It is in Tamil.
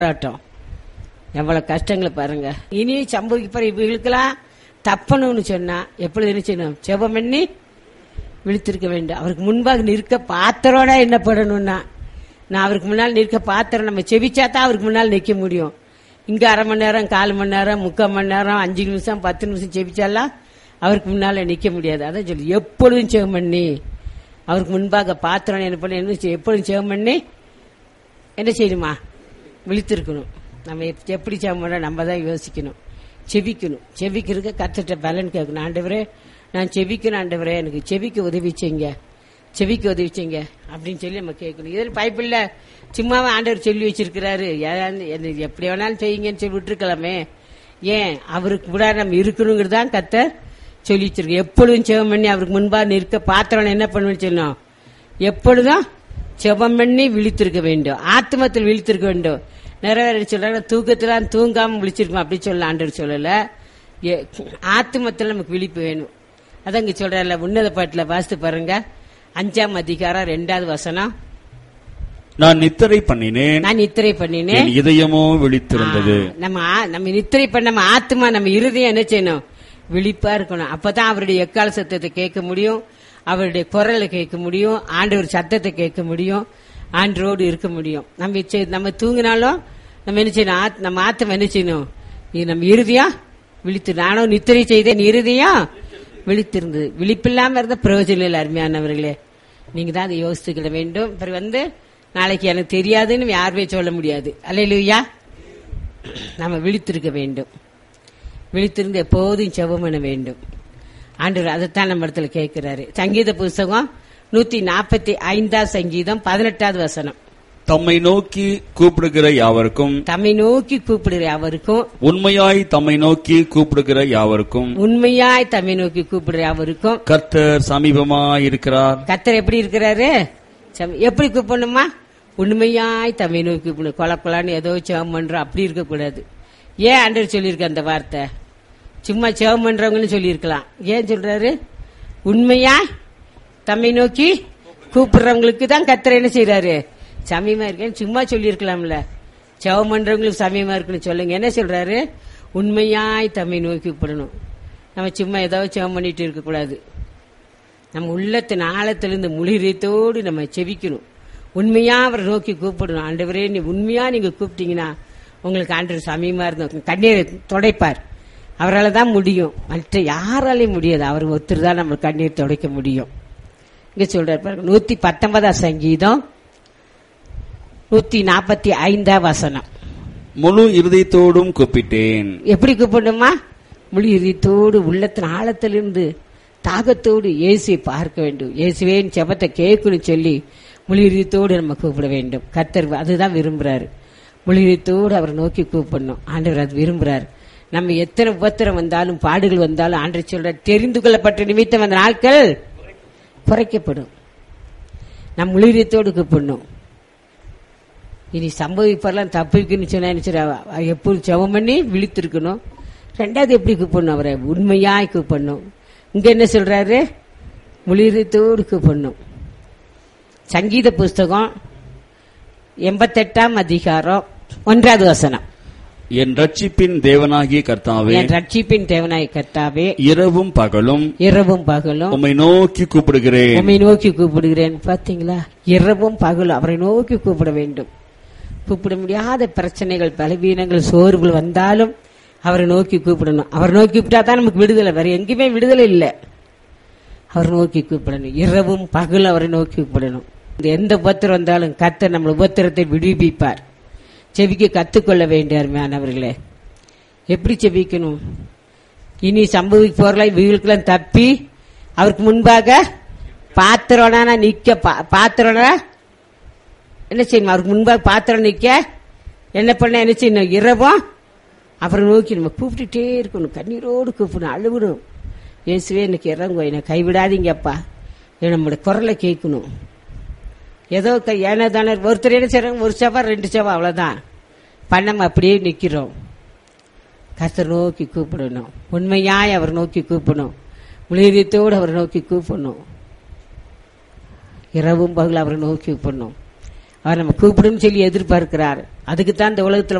போராட்டம் எவ்வளவு கஷ்டங்களை பாருங்க இனி சம்பவிக்க இவங்களுக்கெல்லாம் தப்பணும்னு சொன்னா எப்பொழுது என்ன செய்யணும் செபம் பண்ணி விழித்திருக்க வேண்டும் அவருக்கு முன்பாக நிற்க பாத்திரோட என்ன பண்ணணும்னா நான் அவருக்கு முன்னால் நிற்க பாத்திரம் நம்ம செபிச்சா தான் அவருக்கு முன்னால் நிற்க முடியும் இங்க அரை மணி நேரம் கால் மணி நேரம் முக்கால் மணி நேரம் அஞ்சு நிமிஷம் பத்து நிமிஷம் செபிச்சாலாம் அவருக்கு முன்னால நிற்க முடியாது அதான் சொல்லி எப்பொழுதும் செவம் பண்ணி அவருக்கு முன்பாக பாத்திரம் என்ன பண்ணி என்ன செய்ய- எப்பொழுதும் செவம் பண்ணி என்ன செய்யணுமா விழித்திருக்கணும் நம்ம எப்- எப்படி சாமோட நம்ம தான் யோசிக்கணும் செபிக்கணும் செபிக்கிறதுக்கு கத்துட்ட பலன் கேட்கணும் ஆண்டவரே நான் செபிக்கணும் ஆண்டவரே எனக்கு செபிக்க உதவி செய்யுங்க செபிக்க உதவி செய்யுங்க அப்படின்னு சொல்லி நம்ம கேட்கணும் இதில் பைப்பில்ல சும்மாவே ஆண்டவர் சொல்லி வச்சிருக்கிறாரு ஏதாவது என்ன எப்படி வேணாலும் செய்யுங்கன்னு சொல்லி விட்டுருக்கலாமே ஏன் அவருக்கு கூட நம்ம இருக்கணுங்கிறது தான் கத்த சொல்லி வச்சிருக்கு எப்பொழுதும் செவம் பண்ணி அவருக்கு முன்பா நிற்க பாத்திரம் என்ன பண்ணணும்னு சொல்லணும் எப்பொழுதும் செபம் பண்ணி விழித்திருக்க வேண்டும் ஆத்மத்தில் விழித்திருக்க வேண்டும் நிறைவேற சொல்றாங்க தூக்கத்துல தூங்காம விழிச்சிருக்கோம் அப்படி சொல்ல ஆண்டவர் சொல்லல ஏ- ஆத்மத்தில் நமக்கு விழிப்பு வேணும் அதான் இங்க சொல்றல உன்னத பாட்டுல வாசித்து பாருங்க அஞ்சாம் அதிகாரம் ரெண்டாவது வசனம் நான் நித்திரை பண்ணினேன் நான் நித்திரை பண்ணினேன் என் இதயமோ விழித்திருந்தது ஆ, நம்ம ஆ- நம்ம நித்திரை பண்ண நம்ம ஆத்மா நம்ம இருதயம் என்ன செய்யணும் விழிப்பா இருக்கணும் அப்பதான் அவருடைய எக்கால சத்தத்தை கேட்க முடியும் அவருடைய குரலை கேட்க முடியும் ஆண்டவர் சத்தத்தை கேட்க முடியும் ஆண்டரோடு இருக்க முடியும் நம்ம இச்சை- நம்ம தூங்கினாலும் நம்ம என்ன செய்யணும் ஆத்- நம்ம ஆத்மா என்ன செய்யணும் இது நம்ம இறுதியம் விழித்து நானும் நித்திரை செய்தேன் இறுதியம் விழித்திருந்தது விழிப்பில்லாம இருந்த பிரயோஜனம் இல்லை அருமையானவர்களே நீங்க தான் அதை யோசித்துக்கிட வேண்டும் பிறகு வந்து நாளைக்கு எனக்கு தெரியாதுன்னு யாருமே சொல்ல முடியாது அல்லையா நம்ம விழித்திருக்க வேண்டும் விழித்திருந்து எப்போதும் செவம் பண்ண வேண்டும் ஆண்டவர் அதைத்தான் நம்ம இடத்துல கேட்கிறாரு சங்கீத புஸ்தகம் நூத்தி நாற்பத்தி ஐந்தாவது சங்கீதம் பதினெட்டாவது வசனம் தம்மை நோக்கி கூப்பிடுகிற யாவருக்கும் தம்மை நோக்கி கூப்பிடுகிற அவருக்கும் உண்மையாய் தம்மை நோக்கி கூப்பிடுகிற யாவருக்கும் உண்மையாய் தம்மை நோக்கி கூப்பிடுற அவருக்கும் கர்த்தர் சமீபமாய் இருக்கிறார் கத்தர் எப்படி இருக்கிறாரு சம்- எப்படி கூப்பிடணுமா உண்மையாய் தம்மை நோக்கி கூப்பிடணும் கொல கொலான்னு ஏதோ சேவம் பண்றோம் அப்படி இருக்கக்கூடாது ஏன் ஆண்டவர் சொல்லியிருக்க அந்த வார்த்தை சும்மா சேவம் பண்றவங்கன்னு சொல்லியிருக்கலாம் ஏன் சொல்றாரு உண்மையாய் தம்மை நோக்கி கூப்பிடுறவங்களுக்கு தான் கத்தர் என்ன செய்யறாரு சமயமா இருக்கேன்னு சும்மா சொல்லியிருக்கலாம்ல சேவம் பண்றவங்களுக்கு சமயமா இருக்குன்னு சொல்லுங்க என்ன சொல்றாரு உண்மையாய் தம்மை நோக்கி கூப்பிடணும் நம்ம சும்மா ஏதோ சேவம் பண்ணிட்டு இருக்கக்கூடாது நம்ம உள்ளத்தின் ஆழத்திலிருந்து முளிரத்தோடு நம்ம செவிக்கணும் உண்மையா அவரை நோக்கி கூப்பிடணும் ஆண்டவரே நீ உண்மையா நீங்க கூப்பிட்டீங்கன்னா உங்களுக்கு ஆண்டவர் சமயமா இருந்தோம் கண்ணீரை துடைப்பார் அவரால் தான் முடியும் மற்ற யாராலையும் முடியாது அவர் ஒருத்தர் தான் நம்ம கண்ணீர் துடைக்க முடியும் இங்க சொல்றாரு பாருங்க நூத்தி பத்தொன்பதாம் சங்கீதம் நூத்தி நாற்பத்தி ஐந்தாம் வசனம் முழு இருதயத்தோடும் கூப்பிட்டேன் எப்படி கூப்பிடணுமா முழு இதயத்தோடு உள்ளத்தின் ஆழத்திலிருந்து தாகத்தோடு இயேசுவை பார்க்க வேண்டும் இயேசுவேன் செபத்தை கேட்கணும் சொல்லி முழு இதயத்தோடு நம்ம கூப்பிட வேண்டும் கர்த்தர் அதுதான் விரும்புறாரு முழு இதயத்தோடு அவரை நோக்கி கூப்பிடணும் ஆண்டவர் அது விரும்புறாரு நம்ம எத்தனை உபத்திரம் வந்தாலும் பாடுகள் வந்தாலும் ஆண்டவர் சொல்ற தெரிந்து கொள்ளப்பட்ட நிமித்தம் அந்த நாட்கள் குறைக்கப்படும் நம் முழு இதயத்தோடு கூப்பிடணும் இனி சம்பவிப்பெல்லாம் தப்பிக்குன்னு சொன்னா என்ன செய்றா? அவ எப்படி ஜெபம் பண்ணி விழித்திருக்கணும் ரெண்டாவது எப்படி கூப்பிடணும் அவரை உண்மையாய் கூப்பிடணும் இங்க என்ன சொல்றாரு முளிரத்தோடு கூப்பிடணும் சங்கீத புஸ்தகம் எண்பத்தெட்டாம் அதிகாரம் ஒன்றாவது வசனம் என் ரட்சிப்பின் தேவனாகிய கர்த்தாவே என் ரட்சிப்பின் தேவனாய் கர்த்தாவே இரவும் பகலும் இரவும் பகலும் உம்மை நோக்கி கூப்பிடுகிறேன் உம்மை நோக்கி கூப்பிடுகிறேன் பாத்தீங்களா இரவும் பகலும் அவரை நோக்கி கூப்பிட வேண்டும் கூப்பிட முடியாத பிரச்சனைகள் பலவீனங்கள் சோர்வுகள் வந்தாலும் அவரை நோக்கி கூப்பிடணும் அவரை நோக்கி கூப்பிட்டா தான் நமக்கு விடுதலை வேற எங்கேயுமே விடுதலை இல்லை அவர் நோக்கி கூப்பிடணும் இரவும் பகலும் அவரை நோக்கி கூப்பிடணும் இந்த எந்த உபத்திரம் வந்தாலும் கர்த்தர் நம்ம உபத்திரத்தை விடுவிப்பார் செவிக்க கத்துக்கொள்ள வேண்டிய அருமையானவர்களே எப்படி செபிக்கணும் இனி சம்பவிக்க போறல இவங்களுக்கெல்லாம் தப்பி அவருக்கு முன்பாக பாத்திரம்னா நிக்க பா- பாத்திரம்னா என்ன செய்யணும் அவருக்கு முன்பாக பாத்திரம் நிக்க என்ன பண்ண என்ன செய்யணும் இரவும் அப்புறம் நோக்கி நம்ம கூப்பிட்டுட்டே இருக்கணும் கண்ணீரோடு கூப்பிடணும் அழுகணும் இயேசுவே எனக்கு இறங்கும் என்னை கைவிடாதீங்கப்பா இது நம்மளோட குரலை கேட்கணும் ஏதோ க- ஏனோ தானே ஒருத்தர் என்ன செய்றாங்க ஒரு செவா ரெண்டு செவா அவ்வளவுதான் பண்ணாம அப்படியே நிக்கிறோம் கர்த்தர் நோக்கி கூப்பிடணும் உண்மையாய் அவர் நோக்கி கூப்பிடணும் முளிரியத்தோடு அவர் நோக்கி கூப்பிடணும் இரவும் பகல் அவரை நோக்கி கூப்பிடணும் அவர் நம்ம கூப்பிடும் சொல்லி எதிர்பார்க்கிறார் அதுக்கு தான் இந்த உலகத்துல